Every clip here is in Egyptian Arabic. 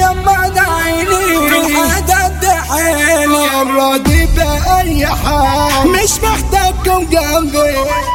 يما دعيني في الحياة قد حيلي راضي بأي حال مش محتاجكم جنبي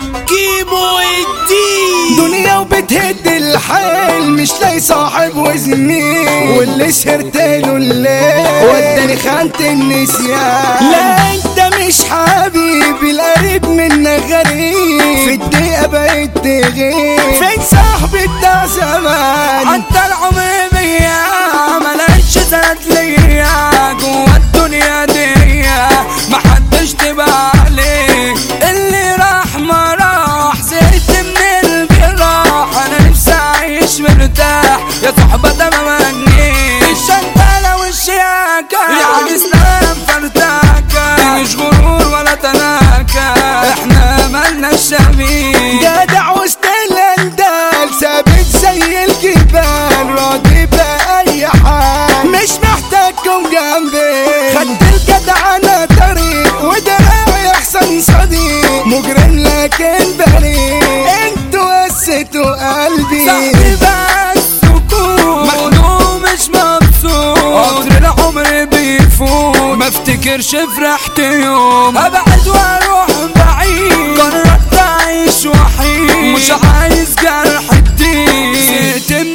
كيمو الدين دنيا وبتهد الحيل مش لاقي صاحب وزميل واللي سهرت له الليل وداني خانة النسيان لا انت مش حبيبي القريب منك غريب في الدقيقة بقيت تغيب فين صاحبي بتاع زمان حتى العمر بيا ملقتش سند ليا جوا الدنيا دي محدش تبقى عليه اللي راح ما راح زهقت من الجراح انا نفسي اعيش مرتاح يا صحبة ده ما مجنيش الشنطة والشياكة يا اسلام فرتاكة دي مش غرور ولا تناكة احنا مالنا الشبيه جدع وسط الاندال ثابت زي الجبال راضي بأي حال مش محتاجكم جنبي خدت الجدع انا طريق ودراعي احسن صديق مجرم لكن بريء انتوا قسيتوا قلبي صاحبي بس سكون مخنوق مش مبسوط قطر العمر بيفوت ما افتكرش فرحت يوم ابعد واروح بعيد قررت اعيش وحيد مش عايز جرح الدين زهقت من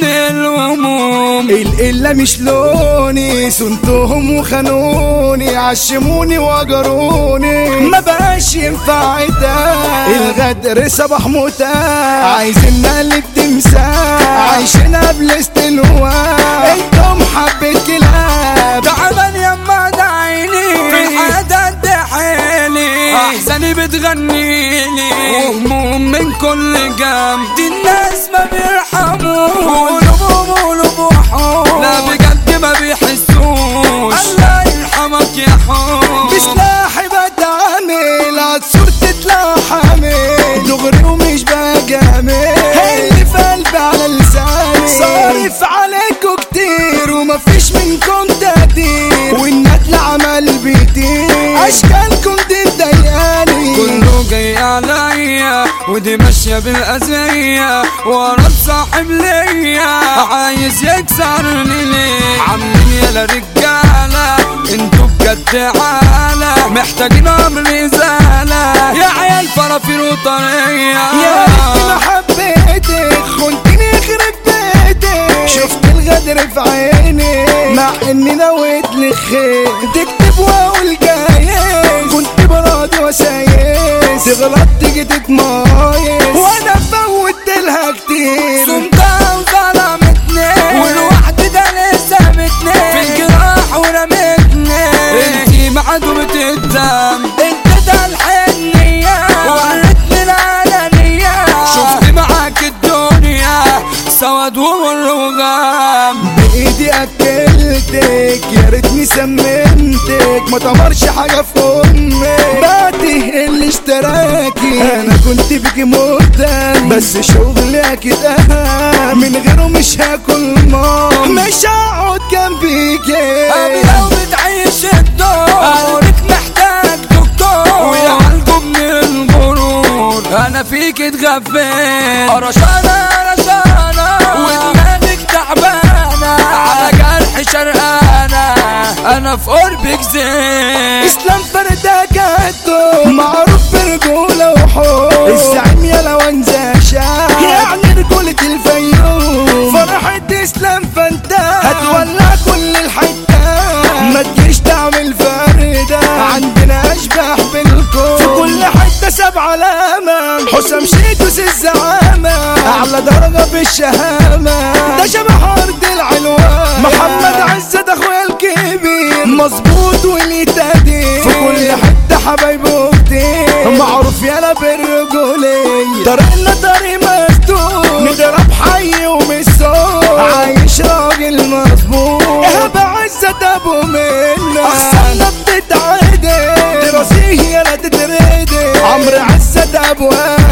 الهموم القلة مش لوني سنتهم وخانوني عشموني وجروني ما بقاش ينفع ده الغدر صباح متاح عايزين نقلب تمساح عايشين قبل استلواء انتم حبة كلاب تعبان يما دعيني في الحياة قد حيلي احزاني بتغنيلي وهموم من كل جنب دي الناس ما بيرحموش قلوبهم قلوب وحوش لا بجد ما بيحسوش الله يرحمك يا حوش بسلاحي بتعامل عالصور تطلع حامل دغري ومش بجامل اللي في قلبي على لساني صارف عليكوا كتير ومفيش منكم تقدير والندل عمل بيطير اشكالكم دي مضايقاني كله جاي عليا ودي ماشية بالأذية ورا صاحب ليا عايز يكسرني ليه عاملين يلا رجالة انتوا بجد عالة محتاجين امر ازالة يا عيال فرافير وطرية يا ريت ما حبيتك خنتني يخرب بيتك شفت الغدر في عيني مع اني نويت لك خير تكتب واقول جايز كنت براضي وسايس تغلط تيجي تتمايز وانا فوت لها كتير صمتها وظلمتني والوحد ده لسمتني في الجراح ورمتني انتي معدومة الدم انت ده الحنية وريتني العلنية شفت معاك الدنيا سواد ومر وغام بايدي اكلتك يا ريتني سممتك ما تمرش حاجه في امك بعتي اللي اشتراكي انا كنت بيكي مهتم بس شغلي اكيد اهم من غيره مش هاكل مام مش هقعد جنبيكي ابي لو بتعيش الدور قلبك محتاج دكتور ويعالجوا من الغرور انا فيك اتغفيت قرشانة قرشانة ودماغك تعبانة على جرح شرقانة انا في قربك زين اسلام فردة جاتو معروف برجولة وحب الزعيم يا لو انزاشا يعني رجولة الفيوم فرحة اسلام فانتا هتولع كل الحتة ما تجيش تعمل فردة عندنا اشباح بالكون في كل حتة سبع علامة حسام شيتوس الزعامة اعلى درجة بالشهامة ده شبه ارض العنوان محمد عزت اخويا الكبير مظبوط وليه تقدير في كل حتة حبايبه كتير معروف يالا بالرجولية طريقنا طريق مفتوح نضرب حي ومسور عايش راجل مظبوط اهب عزت ابو منا اخسرنا بتتعدل دراسيه يالا تتردد عمرو عزت ابو